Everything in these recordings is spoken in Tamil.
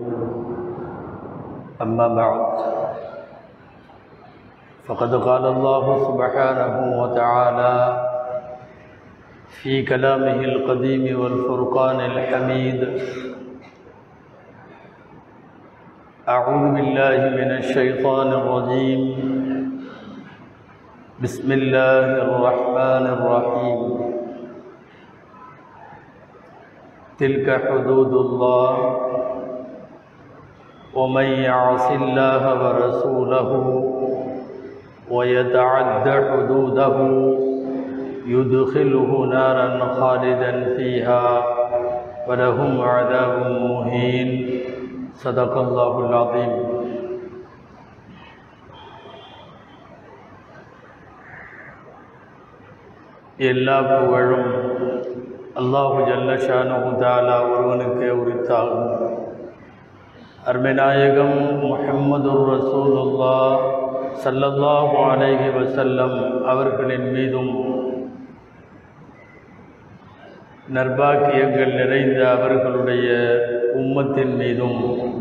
أما بعد فقد قال الله سبحانه وتعالى في كلامه القديم والفرقان الحميد أعوذ بالله من الشيطان الرجيم بسم الله الرحمن الرحيم تلك حدود الله ومن يعص الله ورسوله ويتعد حدوده يدخله نارا خالدا فيها ولهم عذاب مهين صدق الله العظيم எல்லா புகழும் அல்லாஹு ஜல்லஷானு தாலா ஒருவனுக்கே உரித்தாகும் அருமைநாயகம் முஹம்மது ரசூலுல்லா சல்லல்லாஹு அலைஹி வசல்லம் அவர்களின் மீதும் நர்பாக்கியங்கள் நிறைந்த அவர்களுடைய உம்மத்தின் மீதும்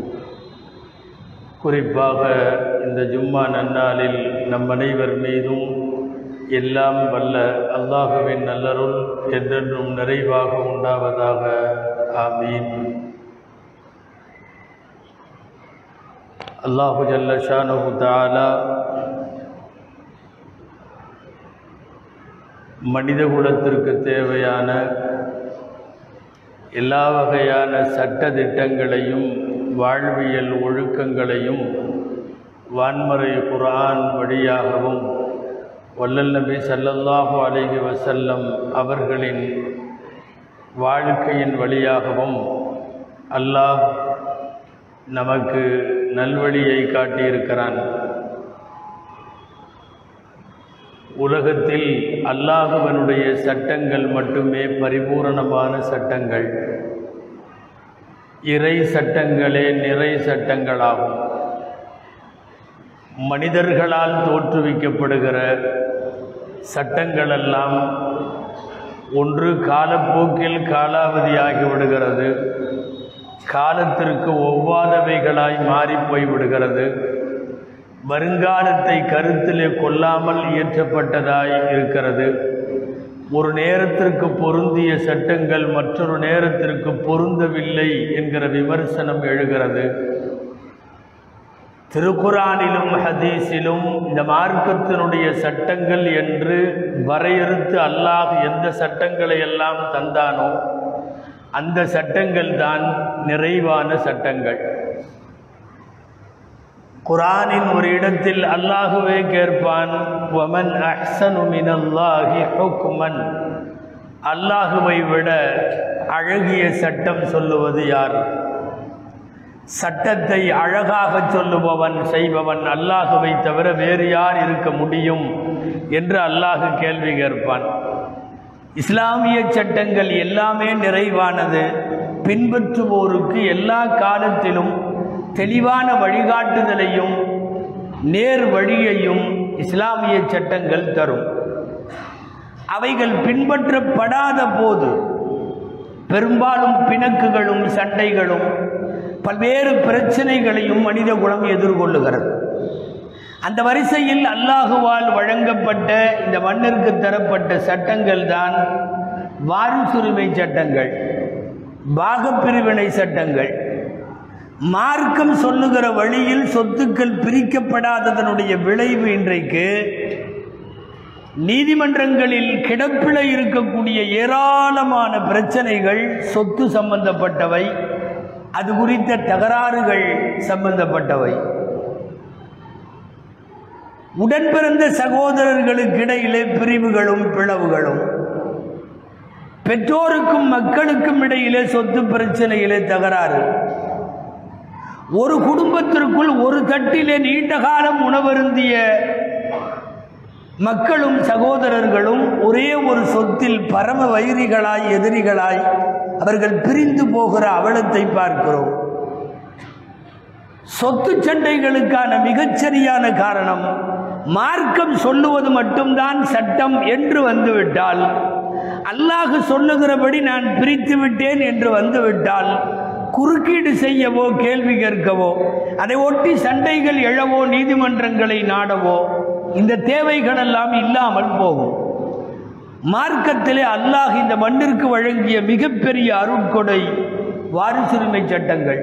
குறிப்பாக இந்த ஜும்மா நன்னாளில் நம் அனைவர் மீதும் எல்லாம் வல்ல அல்லாஹுவின் நல்லருள் என்றென்றும் நிறைவாக உண்டாவதாக ஆமீன் அல்லாஹு ஜல்ல ஷானு தாலா மனித குலத்திற்கு தேவையான எல்லா வகையான சட்ட திட்டங்களையும் வாழ்வியல் ஒழுக்கங்களையும் வான்மறை குரான் வழியாகவும் வல்லல் நபி சல்லல்லாஹு அலைஹி வசல்லம் அவர்களின் வாழ்க்கையின் வழியாகவும் அல்லாஹ் நமக்கு நல்வழியை காட்டியிருக்கிறான் உலகத்தில் அல்லாஹுவனுடைய சட்டங்கள் மட்டுமே பரிபூரணமான சட்டங்கள் இறை சட்டங்களே நிறை சட்டங்களாகும் மனிதர்களால் தோற்றுவிக்கப்படுகிற சட்டங்களெல்லாம் ஒன்று காலப்போக்கில் காலாவதியாகி விடுகிறது காலத்திற்கு ஒவ்வாதவைகளாய் மாறிப்போய் விடுகிறது வருங்காலத்தை கருத்திலே கொள்ளாமல் இயற்றப்பட்டதாய் இருக்கிறது ஒரு நேரத்திற்கு பொருந்திய சட்டங்கள் மற்றொரு நேரத்திற்கு பொருந்தவில்லை என்கிற விமர்சனம் எழுகிறது திருக்குறானிலும் ஹதீஸிலும் இந்த மார்க்கத்தினுடைய சட்டங்கள் என்று வரையறுத்து அல்லாஹ் எந்த சட்டங்களை எல்லாம் தந்தானோ அந்த சட்டங்கள் தான் நிறைவான சட்டங்கள் குரானின் ஒரு இடத்தில் அல்லாஹுவே கேட்பான் வமன் அஹ்சனு மினல்லாஹி ஹுக்மன் அல்லாஹுவை விட அழகிய சட்டம் சொல்லுவது யார் சட்டத்தை அழகாக சொல்லுபவன் செய்பவன் அல்லாஹுவை தவிர வேறு யார் இருக்க முடியும் என்று அல்லாஹு கேள்வி கேட்பான் இஸ்லாமிய சட்டங்கள் எல்லாமே நிறைவானது பின்பற்றுவோருக்கு எல்லா காலத்திலும் தெளிவான வழிகாட்டுதலையும் நேர் வழியையும் இஸ்லாமிய சட்டங்கள் தரும் அவைகள் பின்பற்றப்படாத போது பெரும்பாலும் பிணக்குகளும் சண்டைகளும் பல்வேறு பிரச்சனைகளையும் மனித குலம் எதிர்கொள்ளுகிறது அந்த வரிசையில் அல்லாஹுவால் வழங்கப்பட்ட இந்த மண்ணிற்கு தரப்பட்ட சட்டங்கள் தான் வாரிசுரிமை சட்டங்கள் பாகப்பிரிவினை சட்டங்கள் மார்க்கம் சொல்லுகிற வழியில் சொத்துக்கள் பிரிக்கப்படாததனுடைய விளைவு இன்றைக்கு நீதிமன்றங்களில் கிடப்பில் இருக்கக்கூடிய ஏராளமான பிரச்சனைகள் சொத்து சம்பந்தப்பட்டவை அது குறித்த தகராறுகள் சம்பந்தப்பட்டவை உடன் பிறந்த சகோதரர்களுக்கு இடையிலே பிரிவுகளும் பிளவுகளும் பெற்றோருக்கும் மக்களுக்கும் இடையிலே சொத்து பிரச்சனையிலே தகராறு ஒரு குடும்பத்திற்குள் ஒரு தட்டிலே நீண்ட காலம் உணவருந்திய மக்களும் சகோதரர்களும் ஒரே ஒரு சொத்தில் பரம வைரிகளாய் எதிரிகளாய் அவர்கள் பிரிந்து போகிற அவலத்தை பார்க்கிறோம் சொத்து சண்டைகளுக்கான மிகச்சரியான காரணம் மார்க்கம் சொல்லுவது மட்டும்தான் சட்டம் என்று வந்துவிட்டால் அல்லாஹ் சொல்லுகிறபடி நான் பிரித்து விட்டேன் என்று வந்துவிட்டால் குறுக்கீடு செய்யவோ கேள்வி கேட்கவோ அதை ஒட்டி சண்டைகள் எழவோ நீதிமன்றங்களை நாடவோ இந்த தேவைகளெல்லாம் இல்லாமல் போகும் மார்க்கத்திலே அல்லாஹ் இந்த மண்ணிற்கு வழங்கிய மிகப்பெரிய அருட்கொடை வாரிசுரிமை சட்டங்கள்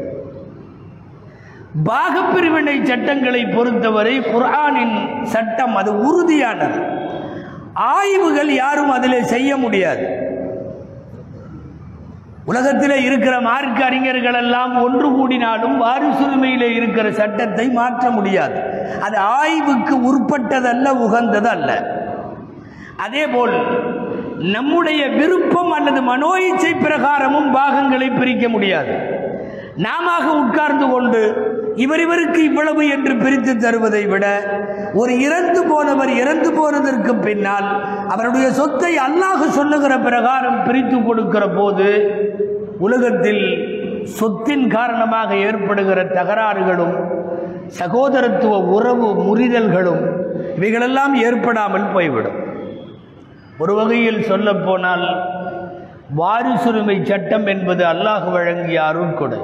பாகப்பிரிவினை சட்டங்களை பொறுத்தவரை குர்ஆனின் சட்டம் அது உறுதியானது ஆய்வுகள் யாரும் அதிலே செய்ய முடியாது உலகத்திலே இருக்கிற மார்க்க அறிஞர்கள் எல்லாம் ஒன்று கூடினாலும் வாரிசுரிமையிலே இருக்கிற சட்டத்தை மாற்ற முடியாது அது ஆய்வுக்கு உட்பட்டதல்ல உகந்தது அல்ல அதேபோல் நம்முடைய விருப்பம் அல்லது மனோ இச்சை பிரகாரமும் பாகங்களை பிரிக்க முடியாது நாம உட்கார்ந்து கொண்டு இவர் இவருக்கு இவ்வளவு என்று பிரித்து தருவதை விட ஒரு இறந்து போனவர் இறந்து போனதற்கு பின்னால் அவருடைய சொத்தை அல்லாஹ் சொல்லுகிற பிரகாரம் பிரித்து கொடுக்கிற போது உலகத்தில் சொத்தின் காரணமாக ஏற்படுகிற தகராறுகளும் சகோதரத்துவ உறவு முறிதல்களும் இவைகளெல்லாம் ஏற்படாமல் போய்விடும் ஒரு வகையில் சொல்லப்போனால் வாரிசுரிமை சட்டம் என்பது அல்லாஹ் வழங்கிய அருட்கொடை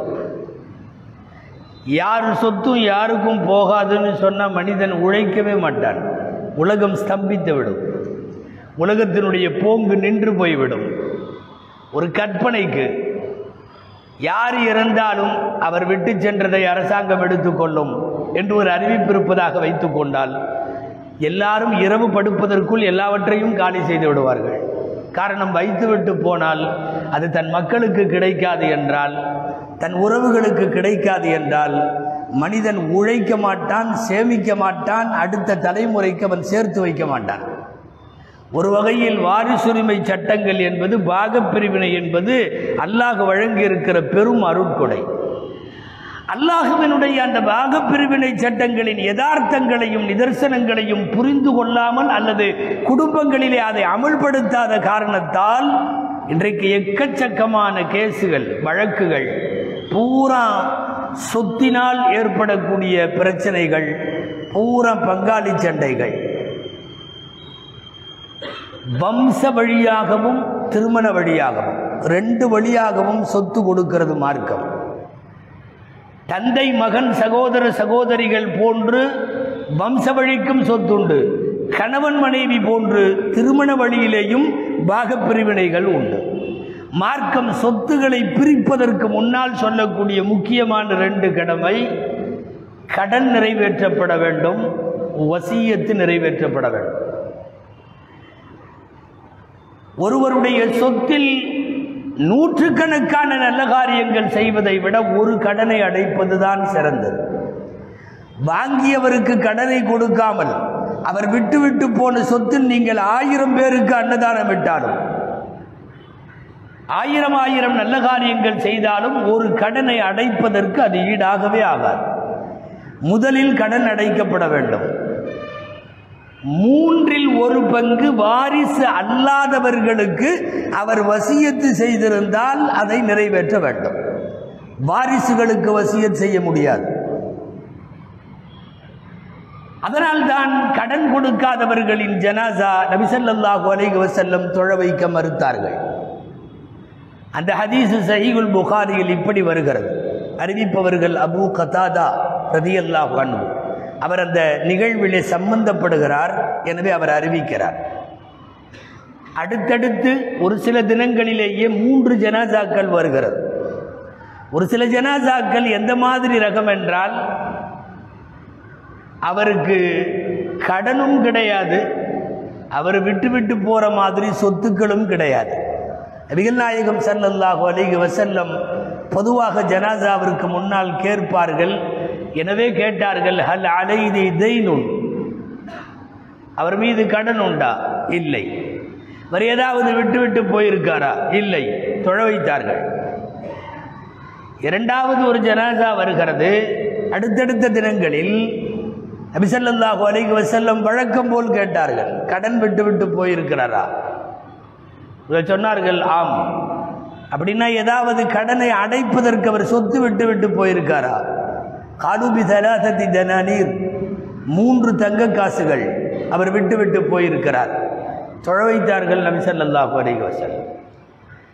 யார் சொத்தும் யாருக்கும் போகாதுன்னு சொன்ன மனிதன் உழைக்கவே மாட்டான் உலகம் ஸ்தம்பித்து விடும் உலகத்தினுடைய போங்கு நின்று போய்விடும் ஒரு கற்பனைக்கு யார் இறந்தாலும் அவர் விட்டு சென்றதை அரசாங்கம் எடுத்துக்கொள்ளும் என்று ஒரு அறிவிப்பு இருப்பதாக வைத்துக் கொண்டால் எல்லாரும் இரவு படுப்பதற்குள் எல்லாவற்றையும் காலி செய்து விடுவார்கள் காரணம் வைத்துவிட்டு போனால் அது தன் மக்களுக்கு கிடைக்காது என்றால் தன் உறவுகளுக்கு கிடைக்காது என்றால் மனிதன் உழைக்க மாட்டான் சேமிக்க மாட்டான் அடுத்த தலைமுறைக்கு அவன் சேர்த்து வைக்க மாட்டான் ஒரு வகையில் வாரிசுரிமை சட்டங்கள் என்பது பாகப்பிரிவினை என்பது அல்லாஹ் வழங்கியிருக்கிற பெரும் அருட்கொடை அல்லாஹுவினுடைய அந்த பாகப்பிரிவினை சட்டங்களின் யதார்த்தங்களையும் நிதர்சனங்களையும் புரிந்து கொள்ளாமல் அல்லது குடும்பங்களிலே அதை அமல்படுத்தாத காரணத்தால் இன்றைக்கு எக்கச்சக்கமான கேசுகள் வழக்குகள் பூரா சொத்தினால் ஏற்படக்கூடிய பிரச்சனைகள் பூரா பங்காளி சண்டைகள் வம்ச வழியாகவும் திருமண வழியாகவும் ரெண்டு வழியாகவும் சொத்து கொடுக்கிறது மார்க்கம் தந்தை மகன் சகோதர சகோதரிகள் போன்று வம்ச வழிக்கும் சொத்துண்டு கணவன் மனைவி போன்று திருமண வழியிலேயும் பாகப்பிரிவினைகள் உண்டு மார்க்கம் சொத்துக்களை பிரிப்பதற்கு முன்னால் சொல்லக்கூடிய முக்கியமான ரெண்டு கடமை கடன் நிறைவேற்றப்பட வேண்டும் வசியத்து நிறைவேற்றப்பட வேண்டும் ஒருவருடைய சொத்தில் நூற்றுக்கணக்கான நல்ல காரியங்கள் செய்வதை விட ஒரு கடனை அடைப்பதுதான் சிறந்தது வாங்கியவருக்கு கடனை கொடுக்காமல் அவர் விட்டு விட்டு போன சொத்தில் நீங்கள் ஆயிரம் பேருக்கு அன்னதானம் விட்டாலும் ஆயிரம் ஆயிரம் நல்ல காரியங்கள் செய்தாலும் ஒரு கடனை அடைப்பதற்கு அது ஈடாகவே ஆகாது முதலில் கடன் அடைக்கப்பட வேண்டும் மூன்றில் ஒரு பங்கு வாரிசு அல்லாதவர்களுக்கு அவர் வசியத்து செய்திருந்தால் அதை நிறைவேற்ற வேண்டும் வாரிசுகளுக்கு வசியத் செய்ய முடியாது அதனால்தான் கடன் கொடுக்காதவர்களின் ஜனாசா நபிசல்லாஹு அலைஹி வஸல்லம் தொழ வைக்க மறுத்தார்கள் அந்த ஹதீஸ் சஹீகுல் புகாரியில் இப்படி வருகிறது அறிவிப்பவர்கள் அபு கதாதா ரதியல்லாஹு அன்ஹு அவர் அந்த நிகழ்விலே சம்பந்தப்படுகிறார் எனவே அவர் அறிவிக்கிறார் அடுத்தடுத்து ஒரு சில தினங்களிலேயே மூன்று ஜனாசாக்கள் வருகிறது ஒரு சில ஜனாசாக்கள் எந்த மாதிரி ரகம் என்றால் அவருக்கு கடனும் கிடையாது அவர் விட்டு விட்டு போகிற மாதிரி சொத்துக்களும் கிடையாது நபிகள் நாயகம் ஸல்லல்லாஹு அலைஹி வஸல்லம் பொதுவாக ஜனாசாவிற்கு முன்னால் கேட்பார்கள் எனவே கேட்டார்கள் ஹல் அலைதி தெய்னுன் அவர் மீது கடன் உண்டா இல்லை வேறு ஏதாவது விட்டு விட்டு போயிருக்காரா இல்லை தொழ வைத்தார்கள் இரண்டாவது ஒரு ஜனாசா வருகிறது அடுத்தடுத்த தினங்களில் நபிசல்லாஹு அலைஹி வஸல்லம் வழக்கம் போல் கேட்டார்கள் கடன் விட்டு விட்டு போயிருக்கிறாரா இவர் சொன்னார்கள் ஆம் அப்படின்னா ஏதாவது கடனை அடைப்பதற்கு அவர் சொத்து விட்டு விட்டு போயிருக்காரா காடுபி சராசத்தி தனானீர் மூன்று தங்க காசுகள் அவர் விட்டு விட்டு போயிருக்கிறார் தொழ வைத்தார்கள் நபி ஸல்லல்லாஹு அலைஹி வஸல்லம்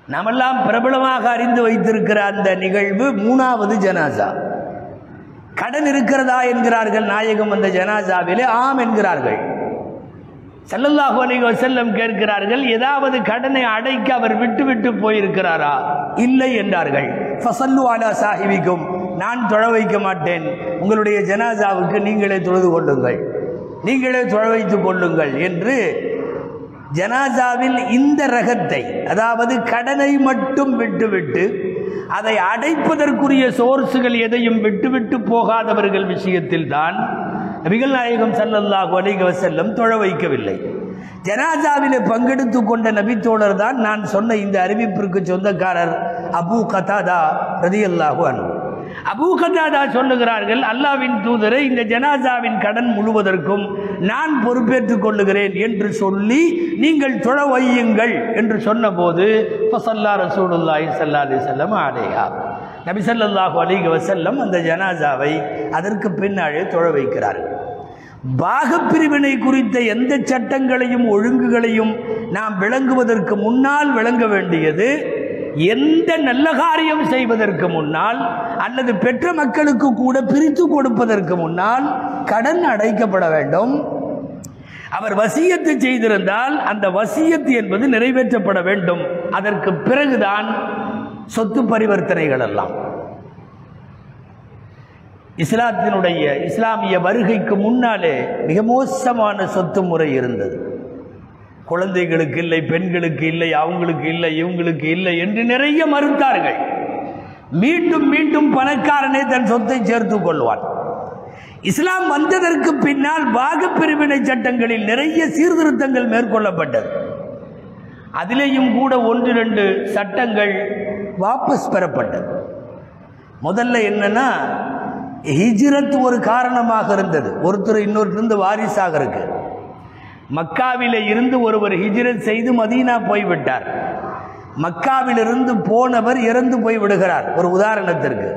நாமெல்லாம் பிரபலமாக அறிந்து வைத்திருக்கிற அந்த நிகழ்வு மூணாவது ஜனாசா கடன் இருக்கிறதா என்கிறார்கள் நாயகம் அந்த ஜனாசாவிலே ஆம் என்கிறார்கள் ஸல்லல்லாஹு அலைஹி வஸல்லம் கேட்கிறார்கள் ஏதாவது கடனை அடைக்க அவர் விட்டு விட்டு போயிருக்கிறாரா இல்லை என்றார்கள் ஃபசல்லு அலா சாஹிபிக்கும் நான் தொழ வைக்க மாட்டேன் உங்களுடைய ஜனாசாவுக்கு நீங்களே தொழுது கொள்ளுங்கள் நீங்களே தொழ வைத்துக் கொள்ளுங்கள் என்று ஜனாசாவில் இந்த ரகத்தை அதாவது கடனை மட்டும் விட்டுவிட்டு அதை அடைப்பதற்குரிய சோர்ஸுகள் எதையும் விட்டுவிட்டு போகாதவர்கள் விஷயத்தில் தான் நபிகள் நாயகம் ஸல்லல்லாஹு அலைஹி வஸல்லம் தொழ வைக்கவில்லை ஜனாசாவிலே பங்கெடுத்து கொண்ட நபித்தோழர் தான் நான் சொன்ன இந்த அறிவிப்பிற்கு சொந்தக்காரர் அபூ கதாதா ரதியல்லாஹு அன்ஹு அபூ கதாதா சொல்லுகிறார்கள் அல்லாவின் தூதரை இந்த ஜனாசாவின் கடன் முழுவதற்கும் நான் பொறுப்பேற்றுக் கொள்ளுகிறேன் என்று சொல்லி நீங்கள் தொழ வையுங்கள் என்று சொன்னபோது ஃபசல்லா ரசூலுல்லாஹி ஸல்லல்லாஹு அலைஹி வஸல்லம் அலைஹா நபி ஸல்லல்லாஹு அலைஹி வஸல்லம் அந்த ஜனாசாவை அதற்கு பின்னாலே தொழ வைக்கிறார்கள் பாகப்பிரிவினை குறித்த எந்த சட்டங்களையும் ஒழுங்குகளையும் நாம் விளங்குவதற்கு முன்னால் விளங்க வேண்டியது எந்த நல்ல காரியம் செய்வதற்கு முன்னால் அல்லது பெற்ற மக்களுக்கு கூட பிரித்து கொடுப்பதற்கு முன்னால் கடன் அடைக்கப்பட வேண்டும் அவர் வசியத்து செய்திருந்தால் அந்த வசியத்து என்பது நிறைவேற்றப்பட வேண்டும் அதற்கு பிறகுதான் சொத்து பரிவர்த்தனைகள் எல்லாம் இஸ்லாத்தினுடைய இஸ்லாமிய வருகைக்கு முன்னாலே மிக மோசமான சொத்து முறை இருந்தது குழந்தைகளுக்கு இல்லை பெண்களுக்கு இல்லை அவங்களுக்கு இல்லை இவங்களுக்கு இல்லை என்று நிறைய மறுத்தார்கள் மீண்டும் மீண்டும் பணக்காரனே தன் சொத்தை சேர்த்துக் கொள்வான் இஸ்லாம் வந்ததற்கு பின்னால் பாகப்பிரிவினை சட்டங்களில் நிறைய சீர்திருத்தங்கள் மேற்கொள்ளப்பட்டது அதிலேயும் கூட ஒன்று ரெண்டு சட்டங்கள் வாபஸ் பெறப்பட்டது முதல்ல என்னன்னா ஹிஜ்ரத் ஒரு காரணமாக இருந்தது ஒருத்தர் இன்னொருத்தருந்து வாரிசாக இருக்கு மக்காவிலே இருந்து ஒருவர் ஹிஜ்ரத் செய்து மதீனா போய்விட்டார் மக்காவிலிருந்து போனவர் இறந்து போய் விடுகிறார் ஒரு உதாரணத்திற்கு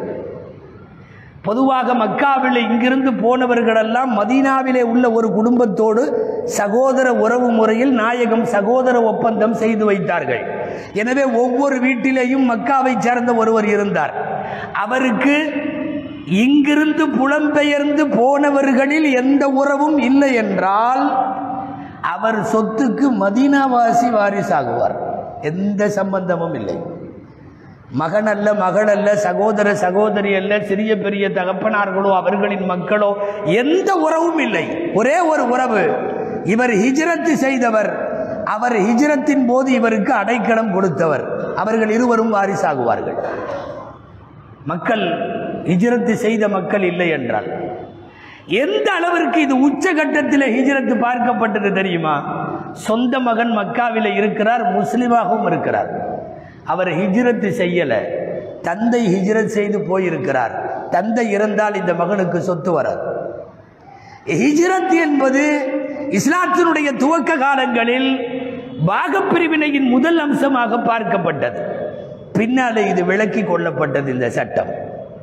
பொதுவாக மக்காவில் இங்கிருந்து போனவர்களெல்லாம் மதீனாவிலே உள்ள ஒரு குடும்பத்தோடு சகோதர உறவு முறையில் நாயகம் சகோதர ஒப்பந்தம் செய்து வைத்தார்கள் எனவே ஒவ்வொரு வீட்டிலேயும் மக்காவை சேர்ந்த ஒருவர் இருந்தார் அவருக்கு இங்கிருந்து புலம்பெயர்ந்து போனவர்களில் எந்த உறவும் இல்லை என்றால் அவர் சொத்துக்கு மதீனாவாசி வாரிசாகுவார் எந்த சம்பந்தமும் இல்லை மகன் அல்ல மகள் அல்ல சகோதர சகோதரி அல்ல சிறிய பெரிய தகப்பனார்களோ அவர்களின் மக்களோ எந்த உறவும் இல்லை ஒரே ஒரு உறவு இவர் ஹிஜ்ரத்து செய்தவர் அவர் ஹிஜ்ரத்தின் போது இவருக்கு அடைக்கலம் கொடுத்தவர் அவர்கள் இருவரும் வாரிசாகுவார்கள் மக்கள் ஹிஜ்ரத்து செய்த மக்கள் இல்லை என்றால் எந்த அளவிற்கு இது உச்சகட்டத்தில் ஹிஜ்ரத்து பார்க்கப்பட்டது தெரியுமா சொந்த மகன் மக்காவில் இருக்கிறார் முஸ்லிமாகவும் இருக்கிறார் அவர் ஹிஜ்ரத்து செய்யல தந்தை ஹிஜ்ரத் செய்து போயிருக்கிறார் தந்தை இறந்தால் இந்த மகனுக்கு சொத்து வராது ஹிஜ்ரத் என்பது இஸ்லாத்தினுடைய துவக்க காலங்களில் பாகப்பிரிவினையின் முதல் அம்சமாக பார்க்கப்பட்டது பின்னாலே இது விளக்கி கொள்ளப்பட்டது இந்த சட்டம்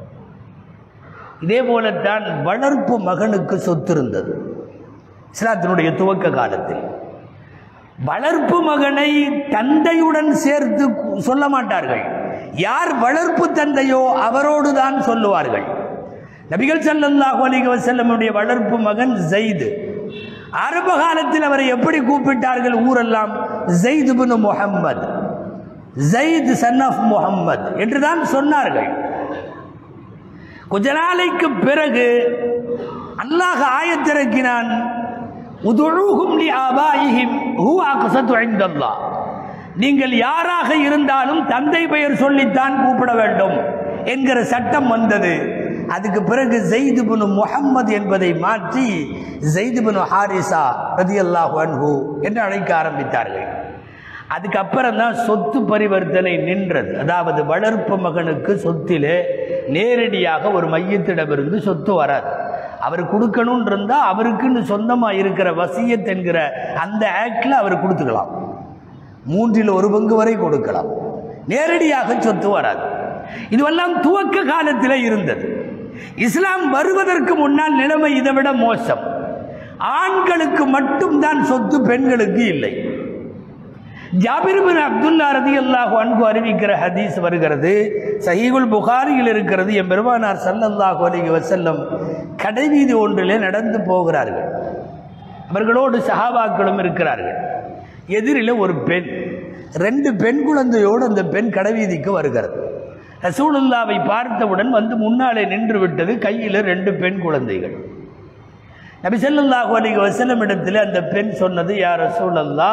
இதே போலத்தான் வளர்ப்பு மகனுக்கு சொத்து இருந்தது இஸ்லாத்தினுடைய துவக்க காலத்தில் வளர்ப்பு மகனை தந்தையுடன் சேர்த்து கு- சொல்ல மாட்டார்கள் யார் வளர்ப்பு தந்தையோ அவரோடு தான் சொல்லுவார்கள் நபிகள் ஸல்லல்லாஹு அலைஹி வஸல்லமுடைய வளர்ப்பு மகன் ஜெயிது ஆரம்ப காலத்தில் அவரை எப்படி கூப்பிட்டார்கள் ஊரெல்லாம் ஜெயித் பின் முஹம்மது ஜெயித் சன் ஆஃப் முஹம்மது என்று தான் சொன்னார்கள் கொஞ்ச நாளைக்கு பிறகு அல்லாஹ் ஆயத்திறக்கினான் உதுழுகும் லி ஆபாயிஹிம் ஹுவ அக்ஸது இன்தல்லாஹ் நீங்கள் யாராக இருந்தாலும் தந்தை பெயர் சொல்லித்தான் கூப்பிட வேண்டும் என்கிற சட்டம் வந்தது அதுக்கு பிறகு ஜெயிது பின் முஹம்மது என்பதை மாற்றி ஜெயிது பின் ஹாரிசா ரதியல்லாஹு அன்ஹு என்று அழைக்க ஆரம்பித்தார்கள் அதுக்கப்புறம் தான் சொத்து பரிவர்த்தனை நின்றது அதாவது வளர்ப்பு மகனுக்கு சொத்திலே நேரடியாக ஒரு மையத்திடமிருந்து சொத்து வராது அவர் கொடுக்கணும்னு இருந்தால் அவருக்குன்னு சொந்தமாக இருக்கிற வசியத் என்கிற அந்த ஆக்டில் அவர் கொடுத்துக்கலாம் மூன்றில் ஒரு பங்கு வரை கொடுக்கலாம் நேரடியாக சொத்து வராது இதுவெல்லாம் துவக்க காலத்தில் இருந்தது இஸ்லாம் வருவதற்கு முன்னால் நிலைமை இதைவிட மோசம் ஆண்களுக்கு மட்டும்தான் சொத்து பெண்களுக்கு இல்லை ஜாபிர் பின் அப்துல்லா ரதி அல்லாஹு அன்கு அறிவிக்கிற ஹதீஸ் வருகிறது சஹீகுல் புகாரியில் இருக்கிறது என் பெருமானார் ஸல்லல்லாஹு அலைஹி வஸல்லம் கடைவீதி ஒன்றிலே நடந்து போகிறார்கள் அவர்களோடு சஹாபாக்களும் இருக்கிறார்கள் எதிரில் ஒரு பெண் ரெண்டு பெண் குழந்தையோடு அந்த பெண் கடைவீதிக்கு வருகிறது ரசூலுல்லாவை பார்த்தவுடன் வந்து முன்னாலே நின்று விட்டது கையில் ரெண்டு பெண் குழந்தைகள் நபி ஸல்லல்லாஹு அலைஹி வஸல்லம் இடத்துல அந்த பெண் சொன்னது யார் ரசூலல்லா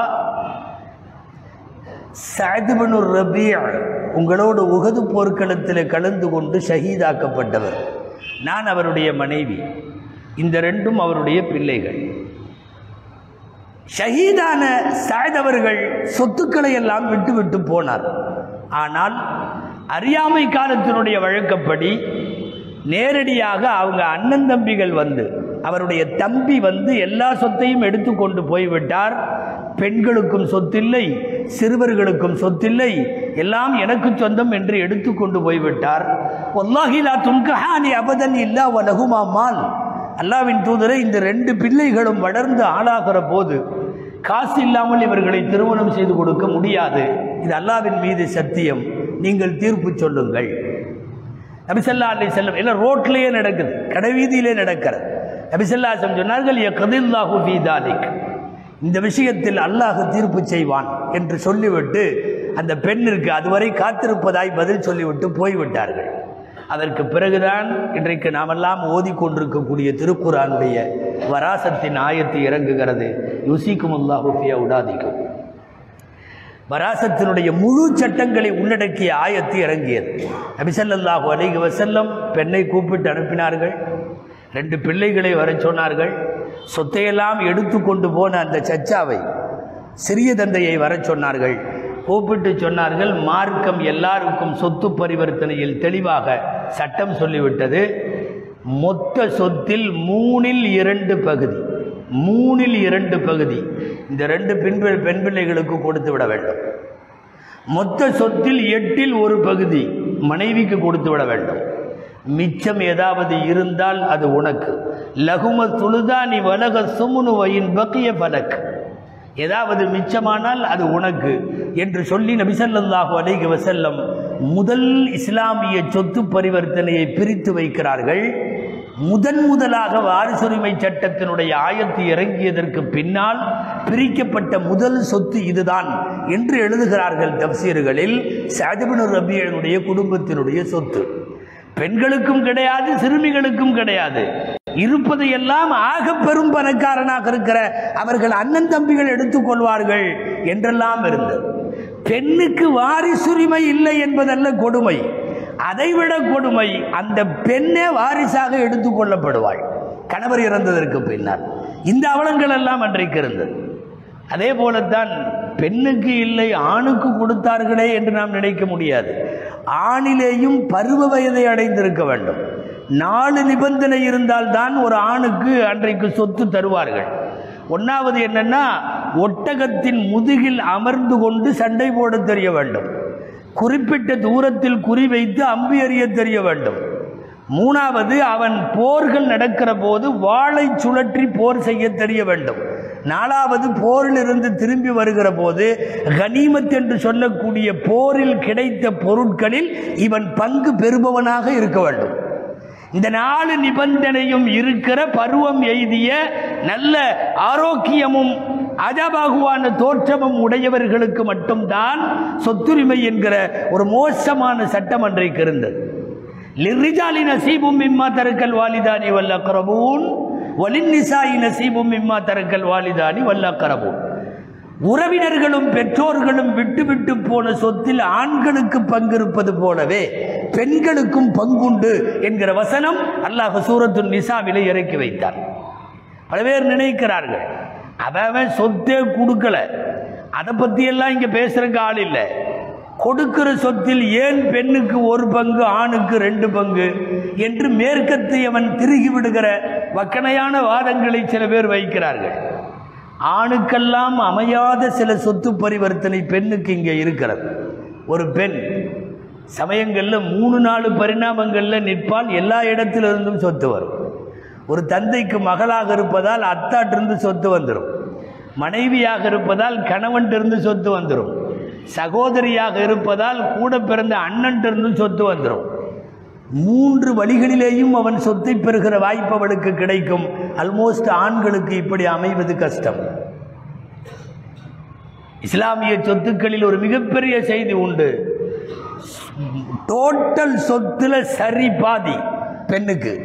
சஅத்பின் ரபீ உங்களோடு உகது போர்க்களத்தில் கலந்து கொண்டு ஷஹீதாக்கப்பட்டவர் நான் அவருடைய மனைவி இந்த ரெண்டும் அவருடைய பிள்ளைகள் ஷஹீதான சாயத் அவர்கள் சொத்துக்களை எல்லாம் விட்டு விட்டு போனார் ஆனால் அறியாமை காலத்தினுடைய வழக்கப்படி நேரடியாக அவங்க அண்ணன் தம்பிகள் வந்து அவருடைய தம்பி வந்து எல்லா சொத்தையும் எடுத்துக்கொண்டு போய்விட்டார் பெண்களுக்கும் சொத்தில்லை சிறுவர்களுக்கும் சொத்தில்லை எல்லாம் எனக்கு சொந்தம் என்று எடுத்துக்கொண்டு போய்விட்டார் ஒல்லாஹிலா துன்கஹானி அபதன் இல்லா வலகுமா மால் அல்லாவின் தூதரை இந்த ரெண்டு பிள்ளைகளும் வளர்ந்து ஆளாகிற போது காசு இல்லாமல் இவர்களை திருமணம் செய்து கொடுக்க முடியாது இது அல்லாவின் மீது சத்தியம் நீங்கள் தீர்ப்பு சொல்லுங்கள் நபிசல்லா அலி செல்லம் எல்லாம் ரோட்லேயே நடக்குது கடைவீதியிலே நடக்கிறது நபிசல்லாசம் சொன்னார்கள் "ய கதில்லாஹு ஃபீ தாலிக்." இந்த விஷயத்தில் அல்லாஹ் தீர்ப்பு செய்வான் என்று சொல்லிவிட்டு அந்த பெண்ணிற்கு அதுவரை காத்திருப்பதாய் பதில் சொல்லிவிட்டு போய்விட்டார்கள் அதற்கு பிறகுதான் இன்றைக்கு நாமெல்லாம் ஓதிக்கொண்டிருக்கக்கூடிய திருக்குறானுடைய வராசத்தின் ஆயத்து இறங்குகிறது யுசிக்கும் அல்லாஹு ஃபியா உடாதிக்கும் வராசத்தினுடைய முழு சட்டங்களை உள்ளடக்கிய ஆயத்து இறங்கியது நபிசல்லாஹு அலைஹி வஸல்லம் பெண்ணை கூப்பிட்டு அனுப்பினார்கள் ரெண்டு பிள்ளைகளை வரச் சொன்னார்கள் சொத்தையெல்லாம் எடுத்து கொண்டு போன அந்த சச்சாவை சிறிய தந்தையை வரச் சொன்னார்கள் கூப்பிட்டு சொன்னார்கள் மார்க்கம் எல்லாருக்கும் சொத்து பரிவர்த்தனையில் தெளிவாக சட்டம் சொல்லிவிட்டது மொத்த சொத்தில் மூணில் இரண்டு பகுதி மூணில் இரண்டு பகுதி இந்த ரெண்டு பெண் பிள்ளை- பெண் பிள்ளைகளுக்கு கொடுத்து விட வேண்டும் மொத்த சொத்தில் எட்டில் ஒரு பகுதி மனைவிக்கு கொடுத்து விட வேண்டும் மிச்சம் ஏதாவது இருந்தால் அது உனக்கு லகும துளுதானி வலக சுமுனு வயின் பக்கிய பலக் ஏதாவது மிச்சமானால் அது உனக்கு என்று சொல்லி நபிசல்லாஹு அலைஹி வஸல்லம் முதல் இஸ்லாமிய சொத்து பரிவர்த்தனையை பிரித்து வைக்கிறார்கள் முதன் முதலாக வாரிசுரிமை சட்டத்தினுடைய ஆயத்து இறங்கியதற்கு பின்னால் பிரிக்கப்பட்ட முதல் சொத்து இதுதான் என்று எழுதுகிறார்கள் தப்சீர்களில் சாதிபனு ரபியனுடைய குடும்பத்தினுடைய சொத்து பெண்களுக்கும் கிடையாது சிறுமிகளுக்கும் கிடையாது இருப்பதையெல்லாம் ஆக பெரும் பணக்காரனாக இருக்கிற அவர்கள் அண்ணன் தம்பிகள் எடுத்துக்கொள்வார்கள் என்றெல்லாம் இருந்தது பெண்ணுக்கு வாரிசுரிமை இல்லை என்பதல்ல கொடுமை அதைவிட கொடுமை அந்த பெண்ணே வாரிசாக எடுத்துக்கொள்ளப்படுவாள் கணவர் இறந்ததற்கு பின்னால் இந்த அவலங்கள் எல்லாம் அன்றைக்கு இருந்தது அதே போலத்தான் பெண்ணுக்கு இல்லை ஆணுக்கு கொடுத்தார்களே என்று நாம் நினைக்க முடியாது ஆணிலேயும் பருவ வயதை அடைந்திருக்க வேண்டும் நாலு நிபந்தனை இருந்தால்தான் ஒரு ஆணுக்கு அன்றைக்கு சொத்து தருவார்கள் ஒன்றாவது என்னன்னா ஒட்டகத்தின் முதுகில் அமர்ந்து கொண்டு சண்டை போட தெரிய வேண்டும் குறிப்பிட்ட தூரத்தில் குறி வைத்து அம்பு எறிய தெரிய வேண்டும் மூணாவது அவன் போர்கள் நடக்கிற போது வாளை சுழற்றி போர் செய்ய தெரிய வேண்டும் நாலாவது போரிலிருந்து திரும்பி வருகிற போது கனிமத் என்று சொல்லக்கூடிய போரில் கிடைத்த பொருட்களில் இவன் பங்கு பெறுபவனாக இருக்க வேண்டும் இந்த நாலு நிபந்தனையும் இருக்கிற பருவம் எய்திய நல்ல ஆரோக்கியமும் அஜபாகுவான தோற்றமும் உடையவர்களுக்கு மட்டும்தான் சொத்துரிமை என்கிற ஒரு மோசமான சட்டம் அன்றைக்கு இருந்தது லிரிஜாலி நசீபும் மிம்மா தருக்கல் வாலிதானி வல்ல கரபூன் வலின்னிசாயி நசீபும் மிம்மா தருக்கல் வாலிதானி வல்ல கரபூன் உறவினர்களும் பெற்றோர்களும் விட்டு விட்டு போன சொத்தில் ஆண்களுக்கு பங்கிருப்பது போலவே பெண்களுக்கும் பங்குண்டு என்கிற வசனம் அல்லாஹ் சூரத்து நிசாவிலே இறக்கி வைத்தார் பல பேர் நினைக்கிறார்கள் அவன் சொத்தே கொடுக்கல அதை பற்றியெல்லாம் இங்கே பேசுறதுக்கு ஆள் இல்லை கொடுக்கிற சொத்தில் ஏன் பெண்ணுக்கு ஒரு பங்கு ஆணுக்கு ரெண்டு பங்கு என்று மேற்கத்தியவன் திருகி விடுகிற வக்கணையான வாதங்களை சில பேர் வைக்கிறார்கள் ஆணுக்கெல்லாம் அமையாத சில சொத்து பரிவர்த்தனை பெண்ணுக்கு இங்கே இருக்கிறது ஒரு பெண் சமயங்களில் மூணு நாலு பரிணாமங்களில் நிற்பால் எல்லா இடத்திலிருந்தும் சொத்து வரும் ஒரு தந்தைக்கு மகளாக இருப்பதால் அத்தாட்டிருந்து சொத்து வந்துடும் மனைவியாக இருப்பதால் கணவன்கிட்ட சொத்து வந்துடும் சகோதரியாக இருப்பதால் கூட பிறந்த அண்ணன்கிட்ட சொத்து வந்துடும் மூன்று வழிகளிலேயும் அவன் சொத்தை பெறுகிற வாய்ப்பு அவளுக்கு கிடைக்கும் ஆல்மோஸ்ட் ஆண்களுக்கு இப்படி அமைவது கஷ்டம் இஸ்லாமிய சொத்துக்களில் ஒரு மிகப்பெரிய செய்தி உண்டு டோட்டல் சொத்துல சரி பாதி பெண்ணுக்கு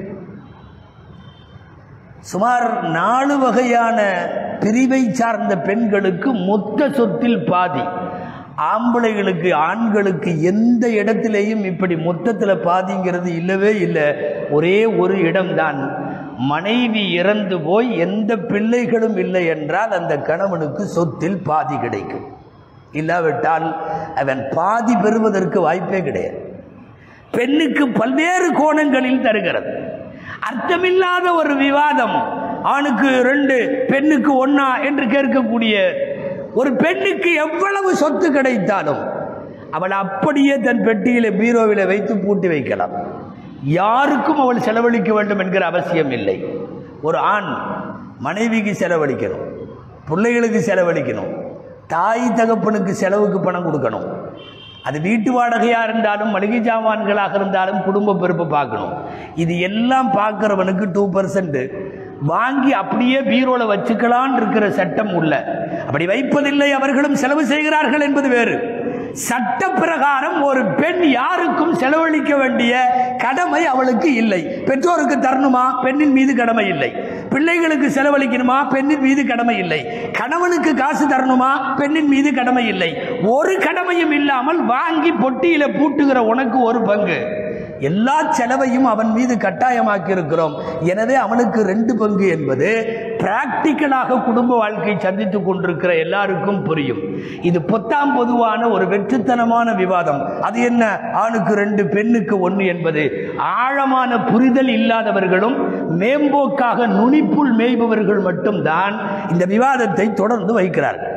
சுமார் நாலு வகையான பிரிவை சார்ந்த பெண்களுக்கு மொத்த சொத்தில் பாதி ஆம்பளைகளுக்கு ஆண்களுக்கு எந்த இடத்திலேயும் இப்படி மொத்தத்தில் பாதிங்கிறது இல்லவே இல்லை ஒரே ஒரு இடம்தான் மனைவி இறந்து போய் எந்த பிள்ளைகளும் இல்லை என்றால் அந்த கணவனுக்கு சொத்தில் பாதி கிடைக்கும் இல்லாவிட்டால் அவன் பாதி பெறுவதற்கு வாய்ப்பே கிடையாது பெண்ணுக்கு பல்வேறு கோணங்களில் தருகிறது அர்த்தமில்லாத ஒரு விவாதம் ஆணுக்கு ரெண்டு பெண்ணுக்கு ஒன்னா என்று கேட்கக்கூடிய ஒரு பெண்ணுக்கு எவ்வளவு சொத்து கிடைத்தாலும் அவள் அப்படியே தன் பெட்டியில பீரோவில் வைத்து பூட்டி வைக்கலாம் யாருக்கும் அவள் செலவழிக்க வேண்டும் என்கிற அவசியம் இல்லை ஒரு ஆண் மனைவிக்கு செலவழிக்கணும் பிள்ளைகளுக்கு செலவழிக்கணும் தாய் தகப்பனுக்கு செலவுக்கு பணம் கொடுக்கணும் அது வீட்டு வாடகையாக இருந்தாலும் மளிகை சாமான்களாக இருந்தாலும் குடும்ப பொறுப்பு பார்க்கணும் இது எல்லாம் பார்க்குறவனுக்கு டூ பர்சன்ட் வாங்கி அப்படியே பீரோல வச்சுக்கலான் இருக்கிற சட்டம் உள்ள அப்படி வைப்பதில்லை அவர்களும் செலவு செய்கிறார்கள் என்பது வேறு சட்ட பிரகாரம் ஒரு பெண் யாருக்கும் செலவழிக்க வேண்டிய கடமை அவளுக்கு இல்லை பெற்றோருக்கு தரணுமா பெண்ணின் மீது கடமை இல்லை பிள்ளைகளுக்கு செலவழிக்கணுமா பெண்ணின் மீது கடமை இல்லை கணவனுக்கு காசு தரணுமா பெண்ணின் மீது கடமை இல்லை ஒரு கடமையும் இல்லாமல் வாங்கி பொட்டியில பூட்டுகிற உனக்கு ஒரு பங்கு எல்லா செலவையும் அவன் மீது கட்டாயமாக்கி இருக்கிறோம் எனவே அவனுக்கு ரெண்டு பங்கு என்பது பிராக்டிக்கலாக குடும்ப வாழ்க்கை சந்தித்துக் கொண்டிருக்கிற எல்லாருக்கும் புரியும் இது பொத்தாம் பொதுவான ஒரு வெற்றுத்தனமான விவாதம் அது என்ன ஆணுக்கு ரெண்டு பெண்ணுக்கு ஒன்று என்பது ஆழமான புரிதல் இல்லாதவர்களும் மேம்போக்காக நுனிப்புள் மேய்பவர்கள் மட்டும்தான் இந்த விவாதத்தை தொடர்ந்து வைக்கிறார்கள்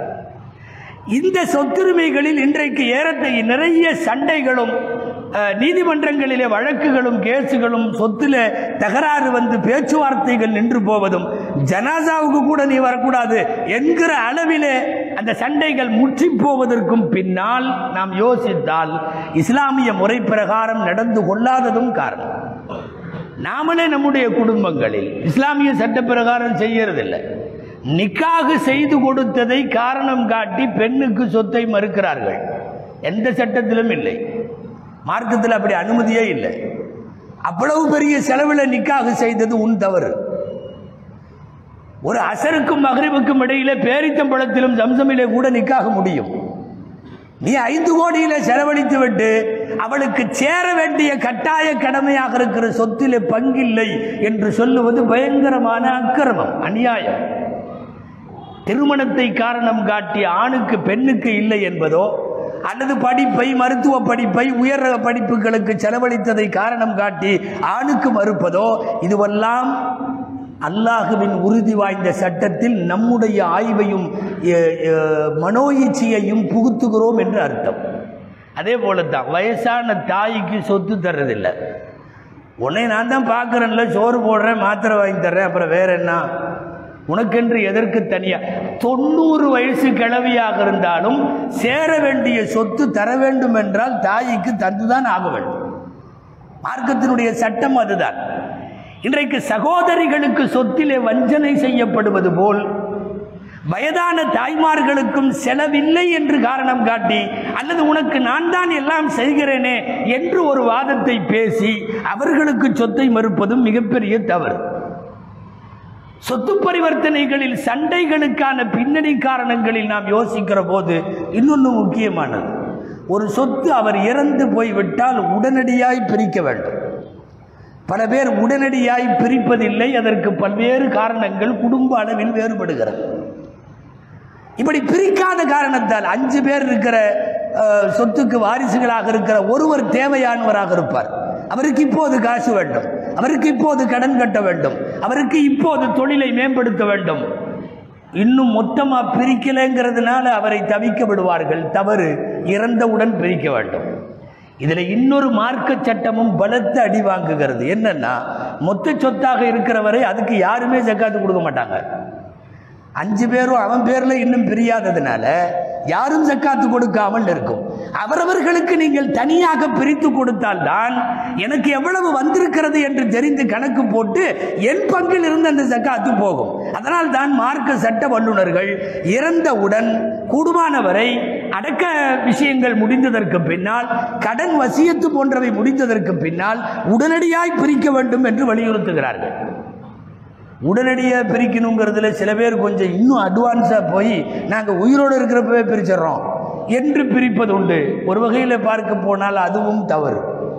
இந்த சொத்துரிமைகளில் இன்றைக்கு ஏறத்தை நிறைய சண்டைகளும் அஹ், நீதிமன்றங்களிலே வழக்குகளும் கேஸுகளும் சொத்துல தகராறு வந்து பேச்சுவார்த்தைகள் நின்று போவதும் ஜனாசாவுக்கு கூட நீ வரக்கூடாது என்கிற அளவிலே அந்த சண்டைகள் முற்றி போவதற்கும் பின்னால் நாம் யோசித்தால் இஸ்லாமிய முறை பிரகாரம் நடந்து கொள்ளாததும் காரணம் நாமளே நம்முடைய குடும்பங்களில் இஸ்லாமிய சட்ட பிரகாரம் செய்யறதில்லை நிக்காகு செய்து கொடுத்ததை காரணம் காட்டி பெண்ணுக்கு சொத்தை மறுக்கிறார்கள் எந்த சட்டத்திலும் இல்லை மார்க்கத்தில் அப்படி அனுமதியே இல்லை அவ்வளவு பெரிய செலவில் நிக்காக செய்தது உன் தவறு ஒரு அசருக்கும் மகரிவுக்கும் இடையிலே பேரித்தம்பழத்திலும் ஜம்சமிலே கூட நிக்காக முடியும் நீ ஐந்து கோடியில செலவழித்து விட்டு அவளுக்கு சேர வேண்டிய கட்டாய கடமையாக இருக்கிற சொத்திலே பங்கில்லை என்று சொல்லுவது பயங்கரமான அக்கிரமம் அநியாயம் திருமணத்தை காரணம் காட்டி ஆணுக்கு பெண்ணுக்கு இல்லை என்பதோ அல்லது படிப்பை மருத்துவ படிப்பை உயர் ரக படிப்புகளுக்கு செலவழித்ததை காரணம் காட்டி ஆணுக்கு மறுப்பதோ இதுவெல்லாம் அல்லாஹுவின் உறுதி வாய்ந்த சட்டத்தில் நம்முடைய ஆய்வையும் எ, எ, மனோ இச்சையையும் புகுத்துகிறோம் என்று அர்த்தம் அதே போல தான் வயசான தாய்க்கு சொத்து தர்றதில்லை உன்னை நான் தான் பார்க்குறேன்ல சோறு போடுறேன் மாத்திரை வாங்கி தர்றேன் அப்புறம் வேற என்ன உனக்கென்று எதற்கு தனியா தொண்ணூறு வயசு கிழவியாக இருந்தாலும் சேர வேண்டிய சொத்து தர வேண்டும் என்றால் தாய்க்கு தந்துதான் ஆக வேண்டும் மார்க்கத்தினுடைய சட்டம் அதுதான் இன்றைக்கு சகோதரிகளுக்கு சொத்திலே வஞ்சனை செய்யப்படுவது போல் வயதான தாய்மார்களுக்கும் செலவில்லை என்று காரணம் காட்டி அல்லது உனக்கு நான் தான் எல்லாம் செய்கிறேனே என்று ஒரு வாதத்தை பேசி அவர்களுக்கு சொத்தை மறுப்பதும் மிகப்பெரிய தவறு சொத்து பரிவர்த்தனைகளில் சண்டைகளுக்கான பின்னணி காரணங்களில் நாம் யோசிக்கிற போது இன்னொன்று முக்கியமானது ஒரு சொத்து அவர் இறந்து போய்விட்டால் உடனடியாய் பிரிக்க வேண்டும் பல பேர் உடனடியாய் பிரிப்பதில்லை அதற்கு பல்வேறு காரணங்கள் குடும்ப அளவில் வேறுபடுகிறது இப்படி பிரிக்காத காரணத்தால் அஞ்சு பேர் இருக்கிற அஹ், சொத்துக்கு வாரிசுகளாக இருக்கிற ஒருவர் தேவையானவராக இருப்பார் அவருக்கு இப்போது காசு வேண்டும் அவருக்கு இப்போது கடன் கட்ட வேண்டும் அவருக்கு இப்போது தொழிலை மேம்படுத்த வேண்டும் இன்னும் மொத்தமா பிரிக்கலைங்கிறதுனால அவரை தவிக்க விடுவார்கள் தவறு இறந்தவுடன் பிரிக்க வேண்டும் இதுல இன்னொரு மார்க்க சட்டமும் பலத்த அடி வாங்குகிறது என்னன்னா மொத்த சொத்தாக இருக்கிறவரை அதுக்கு யாருமே ஜக்காத்து கொடுக்க மாட்டாங்க அஞ்சு பேரும் அவன் பேர்ல இன்னும் பிரியாததுனால யாரும் ஜக்காத்து கொடுக்காமல் இருக்கும் அவரவர்களுக்கு நீங்கள் தனியாக பிரித்து கொடுத்தால்தான் எனக்கு எவ்வளவு வந்திருக்கிறது என்று தெரிந்து கணக்கு போட்டு என் பங்கில் இருந்து அந்த ஜக்காத்து போகும் அதனால் தான் மார்க்க சட்ட வல்லுநர்கள் இறந்தவுடன் கூடுமானவரை அடக்க விஷயங்கள் முடிந்ததற்கு பின்னால் கடன் வசியத்து போன்றவை முடிந்ததற்கு பின்னால் உடனடியாய் பிரிக்க வேண்டும் என்று வலியுறுத்துகிறார்கள் உடனடியாக பிரிக்கணுங்கிறதுல சில பேர் கொஞ்சம் இன்னும் அட்வான்ஸாக போய் நாங்கள் உயிரோடு இருக்கிறப்பவே பிரிச்சிடுறோம் என்று பிரிப்பது உண்டு ஒரு வகையில் பார்க்க போனால் அதுவும் தவறு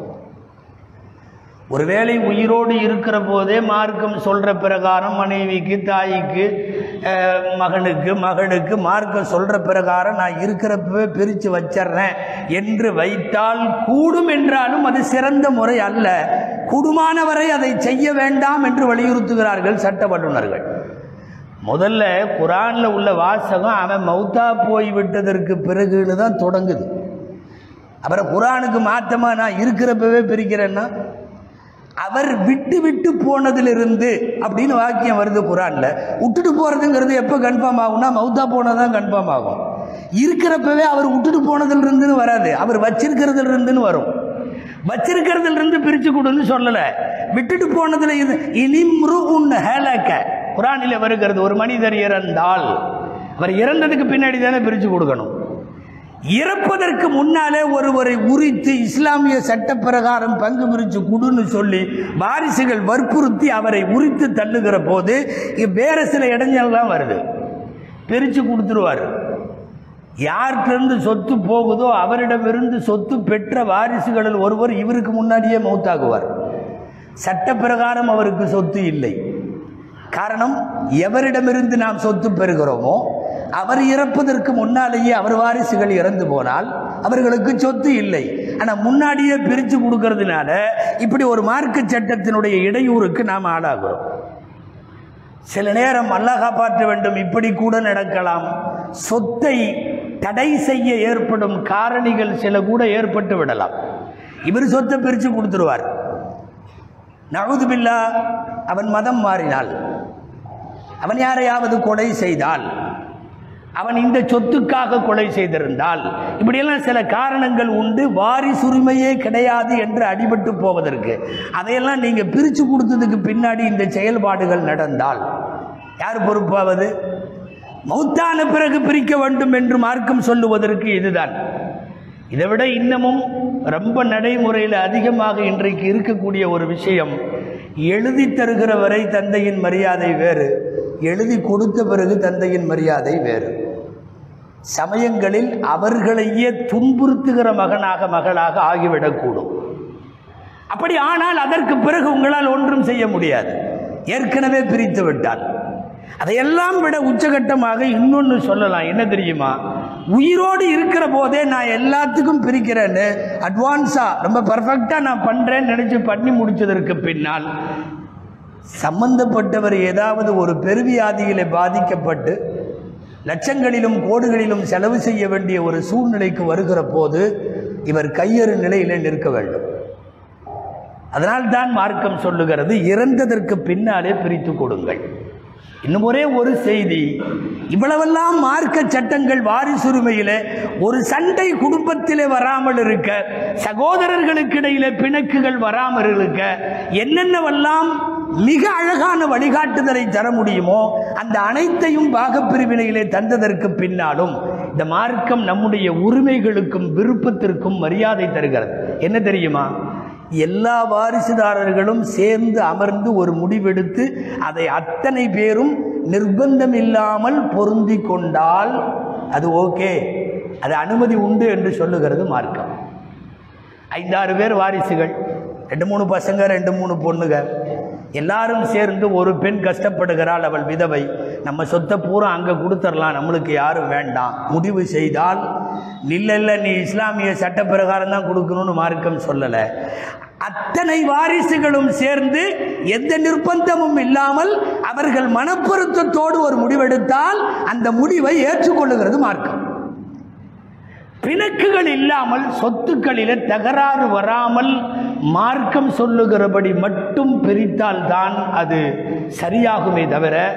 ஒருவேளை உயிரோடு இருக்கிற போதே மார்க்கம் சொல்கிற பிரகாரம் மனைவிக்கு தாய்க்கு அஹ், மகனுக்கு மகளுக்கு மார்க்கம் சொல்கிற பிரகாரம் நான் இருக்கிறப்பவே பிரித்து வச்சிட்றேன் என்று வைத்தால் கூடும் என்றாலும் அது சிறந்த முறை அல்ல கூடுமானவரை அதை செய்ய வேண்டாம் என்று வலியுறுத்துகிறார்கள் சட்ட வல்லுநர்கள் முதல்ல குரானில் உள்ள வாசகம் அவன் மௌத்தா போய் விட்டதற்கு பிறகுன்னு தான் தொடங்குது அப்புறம் குரானுக்கு மாற்றமாக நான் இருக்கிறப்பவே பிரிக்கிறேன்னா அவர் விட்டு விட்டு போனதிலிருந்து அப்படின்னு வாக்கியம் வருது குரான்ல விட்டுட்டு போறதுங்கிறது எப்போ கன்ஃபார்ம் ஆகும்னா மௌத்தா போனதான் கன்ஃபார்ம் ஆகும் இருக்கிறப்பவே அவர் விட்டுட்டு போனதுல இருந்துன்னு வராது அவர் வச்சிருக்கிறதுல இருந்துன்னு வரும் வச்சிருக்கிறதுல இருந்து பிரிச்சு கொடுன்னு சொல்லல விட்டுட்டு போனதுல இது இனிம்ரு உன் ஹேலக்க குரானில வருகிறது ஒரு மனிதர் இறந்தால் அவர் இறந்ததுக்கு பின்னாடி தானே பிரிச்சு கொடுக்கணும் இறப்பதற்கு முன்னாலே ஒருவரை உரித்து இஸ்லாமிய சட்ட பிரகாரம் பங்கு பிரித்து குடுன்னு சொல்லி வாரிசுகள் வற்புறுத்தி அவரை உரித்து தள்ளுகிற போது இங்க வேற சில இடைஞ்சல்லாம் வருது பிரித்து கொடுத்துருவார் யார்கிட்டருந்து சொத்து போகுதோ அவரிடமிருந்து சொத்து பெற்ற வாரிசுகளில் ஒருவர் இவருக்கு முன்னாடியே மௌத்தாகுவார் சட்ட பிரகாரம் அவருக்கு சொத்து இல்லை காரணம் எவரிடமிருந்து நாம் சொத்து பெறுகிறோமோ அவர் இறப்பதற்கு முன்னாலேயே அவர் வாரிசுகள் இறந்து போனால் அவர்களுக்கு சொத்து இல்லை ஆனால் முன்னாடியே பிரித்து கொடுக்கறதுனால இப்படி ஒரு மார்க்க சட்டத்தினுடைய இடையூறுக்கு நாம் ஆளாகிறோம் சில நேரம் அல்லாஹ் காப்பாற்ற வேண்டும் இப்படி கூட நடக்கலாம் சொத்தை தடை செய்ய ஏற்படும் காரணிகள் சில கூட ஏற்பட்டு விடலாம் இவர் சொத்தை பிரித்து கொடுத்துருவார் நவுதுபில்லா அவன் மதம் மாறினால் அவன் யாரையாவது கொலை செய்தால் அவன் இந்த சொத்துக்காக கொலை செய்திருந்தால் இப்படியெல்லாம் சில காரணங்கள் உண்டு வாரிசுரிமையே கிடையாது என்று அடிபட்டு போவதற்கு அதையெல்லாம் நீங்கள் பிரித்து கொடுத்ததுக்கு பின்னாடி இந்த செயல்பாடுகள் நடந்தால் யார் பொறுப்பாவது மௌத்தான பிறகு பிரிக்க வேண்டும் என்று மார்க்கம் சொல்லுவதற்கு இதுதான் இதை விட இன்னமும் ரொம்ப நடைமுறையில் அதிகமாக இன்றைக்கு இருக்கக்கூடிய ஒரு விஷயம் எழுதி தருகிற வரை தந்தையின் மரியாதை வேறு எழுதி கொடுத்த பிறகு தந்தையின் மரியாதை வேறு சமயங்களில் அவர்களையே துன்புறுத்துகிற மகனாக மகளாக ஆகிவிடக்கூடும் அப்படி ஆனால் அதற்கு பிறகு உங்களால் ஒன்றும் செய்ய முடியாது ஏற்கனவே பிரித்து விட்டால் அதையெல்லாம் விட உச்சகட்டமாக இன்னொன்று சொல்லலாம் என்ன தெரியுமா உயிரோடு இருக்கிற போதே நான் எல்லாத்துக்கும் பிரிக்கிறேன்னு அட்வான்ஸாக ரொம்ப பர்ஃபெக்டாக நான் பண்ணுறேன்னு நினச்சி பண்ணி முடிச்சதற்கு பின்னால் சம்பந்தப்பட்டவர் ஏதாவது ஒரு பெருவியாதியிலே பாதிக்கப்பட்டு லட்சங்களிலும் கோடுகளிலும் செலவு செய்ய வேண்டிய ஒரு சூழ்நிலைக்கு வருகிற போது இவர் கையறு நிலையிலே நிற்க வேண்டும் அதனால் தான் மார்க்கம் சொல்லுகிறது இறந்ததற்கு பின்னாலே பிரித்து கொடுங்கள் இன்னும் ஒரே ஒரு செய்தி இவ்வளவெல்லாம் மார்க்க சட்டங்கள் வாரிசுரிமையிலே ஒரு சண்டை குடும்பத்திலே வராமல் இருக்க சகோதரர்களுக்கு இடையிலே பிணக்குகள் வராமல் இருக்க என்னென்னவெல்லாம் மிக அழகான வழிகாட்டுதலை தர முடியுமோ அந்த அனைத்தையும் பாகப்பிரிவினையிலே தந்ததற்கு பின்னாலும் இந்த மார்க்கம் நம்முடைய உரிமைகளுக்கும் விருப்பத்திற்கும் மரியாதை தருகிறது என்ன தெரியுமா எல்லா வாரிசுதாரர்களும் சேர்ந்து அமர்ந்து ஒரு முடிவெடுத்து அதை அத்தனை பேரும் நிர்பந்தம் இல்லாமல் பொருந்தி கொண்டால் அது ஓகே அது அனுமதி உண்டு என்று சொல்லுகிறது மார்க்கம் ஐந்தாறு பேர் வாரிசுகள் ரெண்டு மூணு பசங்க ரெண்டு மூணு பொண்ணுங்க எல்லாரும் சேர்ந்து ஒரு பெண் கஷ்டப்படுகிறாள் அவள் விதவை நம்ம சொத்தை பூரா அங்கே கொடுத்துடலாம் நம்மளுக்கு யாரும் வேண்டாம் முடிவு செய்தால் இல்ல நீ இஸ்லாமிய சட்ட பிரகாரம் தான் கொடுக்கணும்னு மார்க்கம் சொல்லலை அத்தனை வாரிசுகளும் சேர்ந்து எந்த நிர்பந்தமும் இல்லாமல் அவர்கள் மனப்பொருத்தத்தோடு ஒரு முடிவெடுத்தால் அந்த முடிவை ஏற்றுக்கொள்ளுகிறது மார்க்கம் பிணக்குகள் இல்லாமல் சொத்துக்களிலே தகராறு வராமல் மார்க்கம் சொல்லுகிறபடி மட்டும் பிரித்தால் தான் அது சரியாகுமே தவிர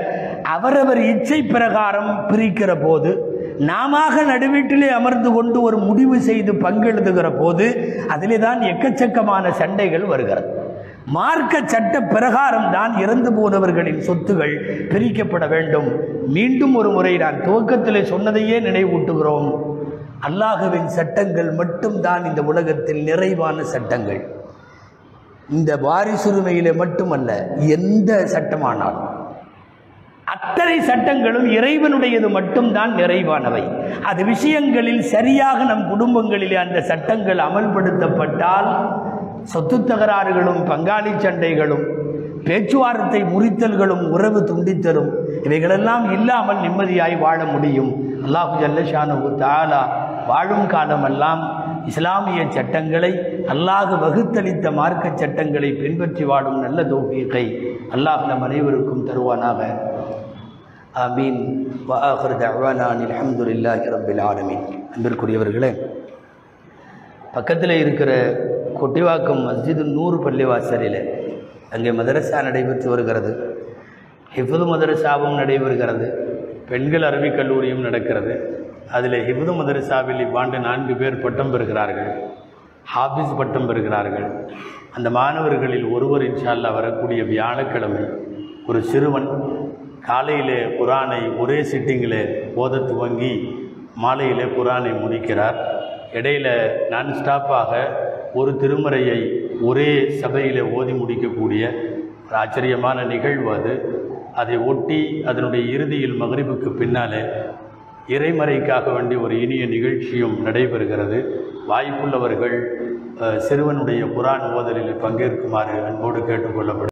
அவரவர் இச்சை பிரகாரம் பிரிக்கிற போது நாம நடுவீட்டிலே அமர்ந்து கொண்டு ஒரு முடிவு செய்து பங்கெழுதுகிற போது அதிலே தான் எக்கச்சக்கமான சண்டைகள் வருகிறது மார்க்க சட்ட பிரகாரம் தான் இறந்து போனவர்களின் சொத்துகள் பிரிக்கப்பட வேண்டும் மீண்டும் ஒரு முறை நான் துவக்கத்திலே சொன்னதையே நினைவூட்டுகிறோம் அல்லாஹுவின் சட்டங்கள் மட்டும்தான் இந்த உலகத்தில் நிறைவான சட்டங்கள் இந்த வாரிசுரிமையிலே மட்டுமல்ல எந்த சட்டமானாலும் அத்தனை சட்டங்களும் இறைவனுடையது மட்டும்தான் நிறைவானவை அது விஷயங்களில் சரியாக நம் குடும்பங்களிலே அந்த சட்டங்கள் அமல்படுத்தப்பட்டால் சொத்து தகராறுகளும் பங்காளி சண்டைகளும் பேச்சுவார்த்தை முறித்தல்களும் உறவு துண்டித்தலும் இவைகளெல்லாம் இல்லாமல் நிம்மதியாய் வாழ முடியும் அல்லாஹு ஜல்லஷானு தாலா வாழும் காலமெல்லாம் இஸ்லாமிய சட்டங்களை அல்லாஹ் வகுத்தளித்த மார்க்க சட்டங்களை பின்பற்றி வாழும் நல்ல தோப்பியத்தை அல்லாஹ் நம் அனைவருக்கும் தருவானாக ஆமீன் வஆஹிர் தஅவானா அனில் ஹம்துலில்லாஹி ரப்பில் ஆலமீன் அன்பிற்குரியவர்களே பக்கத்தில் இருக்கிற கொட்டிவாக்கம் மஸ்ஜிது நூறு பள்ளிவாசலில் அங்கே மதரசா நடைபெற்று வருகிறது ஹிஃபுது மதரசாவும் நடைபெறுகிறது பெண்கள் அரபிக் கல்லூரியும் நடக்கிறது அதில் ஹிஃபுது மதரசாவில் இவ்வாண்டு நான்கு பேர் பட்டம் பெறுகிறார்கள் ஹாஃபிஸ் பட்டம் பெறுகிறார்கள் அந்த மாணவர்களில் ஒருவர் இன்ஷால்லா வரக்கூடிய வியாழக்கிழமை ஒரு சிறுவன் காலையிலே குரானை ஒரே சிட்டிங்கில் ஓத துவங்கி மாலையிலே குரானை முடிக்கிறார் இடையில நான் ஸ்டாப்பாக ஒரு திருமறையை ஒரே சபையில் ஓதி முடிக்கக்கூடிய ஒரு ஆச்சரியமான நிகழ்வு அது அதை ஒட்டி அதனுடைய இறுதியில் மகரிபுக்கு பின்னாலே இறைமறைக்காக வேண்டி ஒரு இனிய நிகழ்ச்சியும் நடைபெறுகிறது வாய்ப்புள்ளவர்கள் அஹ், சிறுவனுடைய குரான் ஓதலில் பங்கேற்குமாறு அன்போடு கேட்டுக்கொள்ளப்படும்